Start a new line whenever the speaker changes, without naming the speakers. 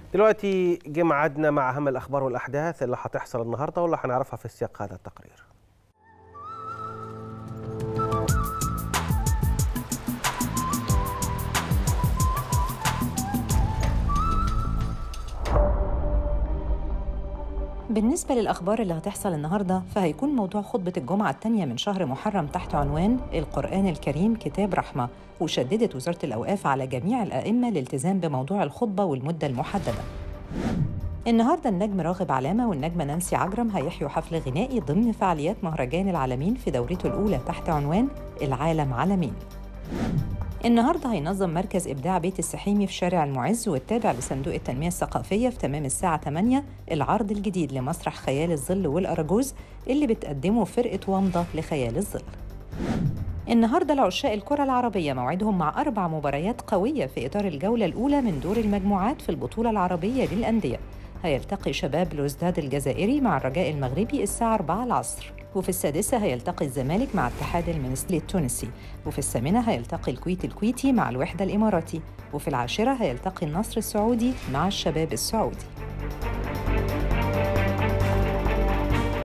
دلوقتي جه ميعادنا مع اهم الاخبار والاحداث اللي هتحصل النهارده واللي هنعرفها في سياق هذا التقرير
بالنسبة للأخبار اللي هتحصل النهاردة فهيكون موضوع خطبة الجمعة الثانية من شهر محرم تحت عنوان القرآن الكريم كتاب رحمة وشددت وزارة الأوقاف على جميع الأئمة الالتزام بموضوع الخطبة والمدة المحددة النهاردة النجم راغب علامة والنجمة نانسي عجرم هيحيوا حفل غنائي ضمن فعاليات مهرجان العالمين في دورته الأولى تحت عنوان العالم عالمين النهارده هينظم مركز ابداع بيت السحيمي في شارع المعز والتابع لصندوق التنميه الثقافيه في تمام الساعه 8 العرض الجديد لمسرح خيال الظل والاراجوز اللي بتقدمه فرقه ومضه لخيال الظل. النهارده العشاق الكره العربيه موعدهم مع اربع مباريات قويه في اطار الجوله الاولى من دور المجموعات في البطوله العربيه للانديه. هيلتقي شباب لوزداد الجزائري مع الرجاء المغربي الساعه 4 العصر. وفي السادسة هيلتقي الزمالك مع اتحاد المنستلي التونسي وفي الثامنة هيلتقي الكويت الكويتي مع الوحدة الإماراتي وفي العاشرة هيلتقي النصر السعودي مع الشباب السعودي